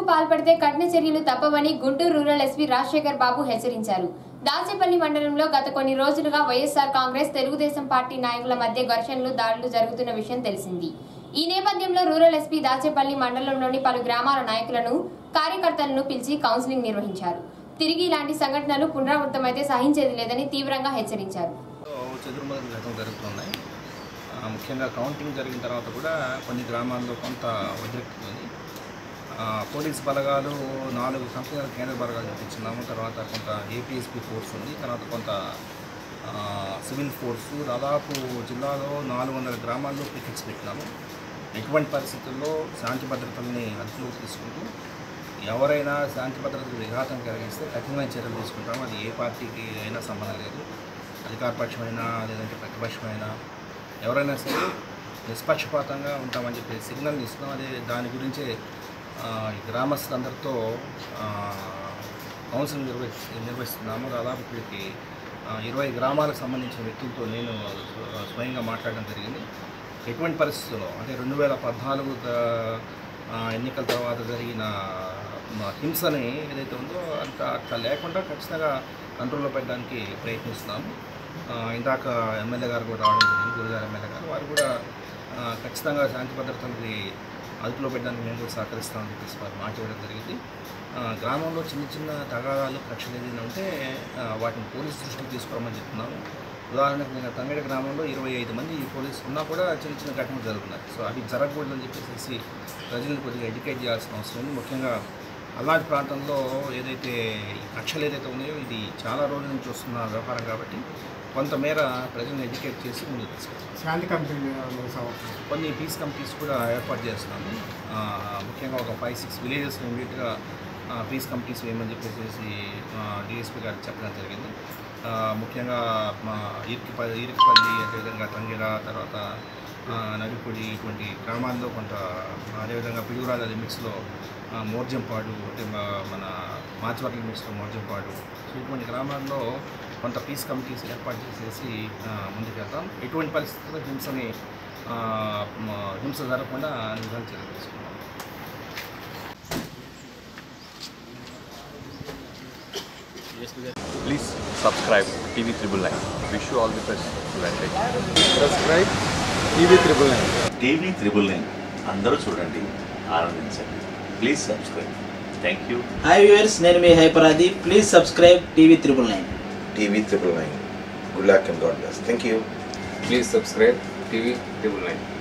పాల్పడితే కఠిన చర్యలు తప్పవని గుంటూరు రూరల్ ఎస్పీ రాజశేఖర్ బాబు హెచ్చరించారు దాచేపల్లి మండలంలో గత కొన్ని రోజులుగా వైఎస్ఆర్ కాంగ్రెస్ తెలుగుదేశం పార్టీ నాయకుల మధ్య ఘర్షణలు దాడులు జరుగుతున్న విషయం తెలిసింది ఈ నేపథ్యంలో రూరల్ ఎస్పీ దాచేపల్లి మండలంలోని పలు గ్రామాల నాయకులను కార్యకర్తలను పిలిచి కౌన్సిలింగ్ నిర్వహించారు తిరిగి ఇలాంటి సంఘటనలు పునరావృతమైతే సహించేది లేదని తీవ్రంగా హెచ్చరించారు చెదురుమదురు ఘటనలు జరుగుతున్నాయి ఆ, ముఖ్యంగా కౌంటింగ్ జరిగిన తర్వాత కూడా కొన్ని గ్రామాల్లో కొంత ఉద్రిక్తత ఉంది ఆ, పోలీస్ బలగాలు నాలుగు కంపెనీల కేంద్ర బలగాలు తెప్పించున్నాము తర్వాత కొంత ఏపీఎస్పీ ఫోర్స్ ఉంది తర్వాత కొంత ఆ, సివిల్ ఫోర్సు దాదాపు జిల్లాలో నాలుగు వందల గ్రామాల్లో పికెట్స్ పెట్టినాము ఎటువంటి పరిస్థితుల్లో శాంతి భద్రతల్ని అదుపులోకి తీసుకుంటూ ఎవరైనా శాంతి భద్రతకు విఘాతం కలిగిస్తే కఠినమైన చర్యలు తీసుకుంటాము అది ఏ పార్టీకి అయినా సంబంధం లేదు అధికార పక్షమైనా లేదంటే ప్రతిపక్షమైనా ఎవరైనా సరే నిష్పక్షపాతంగా ఉంటామని చెప్పి సిగ్నల్ ఇస్తున్నాం అదే దాని గురించే ఆ, ఈ గ్రామస్తులందరితో ఆ, కౌన్సిలింగ్ నిర్వహి నిర్వహిస్తున్నాము దాదాపు ఇప్పటికి ఆ, ఇరవై గ్రామాలకు సంబంధించిన వ్యక్తులతో నేను స్వ- స్వయంగా మాట్లాడడం జరిగింది ఎటువంటి పరిస్థితుల్లో అంటే రెండు వేల పద్నాలుగు ద- ఆ, ఎన్నికల తర్వాత జరిగిన మ- హింసని ఏదైతే ఉందో అంత అట్లా లేకుండా ఖచ్చితంగా కంట్రోల్లో పెట్టడానికి ప్రయత్నిస్తున్నాము ఆ, ఇందాక ఎమ్మెల్యే గారు కూడా రావడం జరిగింది గురుగారు ఎమ్మెల్యే గారు వారు కూడా ఆ, ఖచ్చితంగా శాంతి భద్రతలకి అదుపులో పెట్టడానికి మేము కూడా సహకరిస్తామని చెప్పేసి వారు మాట ఇవ్వడం జరిగింది ఆ, గ్రామంలో చిన్న చిన్న తగాదాలు కక్షలు ఏదైనా ఉంటే ఆ, వాటిని పోలీసు దృష్టికి తీసుకురామని చెప్తున్నాము ఉదాహరణకు నేను తంగడి గ్రామంలో ఇరవై ఐదు మంది పోలీసులు ఉన్నా కూడా చిన్న చిన్న ఘటనలు జరుగుతున్నాయి సో అవి జరగకూడదని చెప్పేసి ప్రజలను కొద్దిగా ఎడ్యుకేట్ చేయాల్సిన అవసరం ఉంది ముఖ్యంగా అలాంటి ప్రాంతంలో ఏదైతే ఈ కక్షలు ఏదైతే ఉన్నాయో ఇది చాలా రోజుల నుంచి వస్తున్న వ్యవహారం కాబట్టి కొంతమేర ప్రజలను ఎడ్యుకేట్ చేసి ముందుకు తీసుకెళ్తాం శాంతి కంపెనీ కొన్ని పీస్ కమిటీస్ కూడా ఏర్పాటు చేస్తున్నాము ఆ, ముఖ్యంగా ఒక ఫైవ్ సిక్స్ విలేజెస్ ఇమీడియట్గా పీస్ కమిటీస్ వేయమని చెప్పేసి డిఎస్పీ గారికి చెప్పడం జరిగింది ఆ, ముఖ్యంగా మా ఇరికిపల్లి ఇరికిపల్లి అదేవిధంగా తంగిర తర్వాత ఆ, నడిపొడి ఇటువంటి గ్రామాల్లో కొంత అదేవిధంగా పిడుగురాల లిమిట్స్లో ఆ, మోర్జంపాడు అంటే మా- మన మాచివర్ల లిమిట్స్లో మోర్జంపాడు సో ఇటువంటి గ్రామాల్లో కొంత పీస్ కమిటీస్ ఏర్పాటు చేసేసి ఆ, ముందుకెళ్తాం ఎటువంటి పరిస్థితుల్లో హింసని ఆ, మ- హింస జరగకుండా నిజాలు చర్యలు తీసుకున్నాం Please subscribe TV Triple Nine. Wish you all the best. Advantage. Subscribe TV triple nine TV triple nine అందరూ చూడండి ఆనందించండి please subscribe thank you hi viewers నేను మీ హైపరాది please subscribe TV triple nine TV triple nine. Good luck and God bless. Thank you. Please subscribe TV Triple Nine.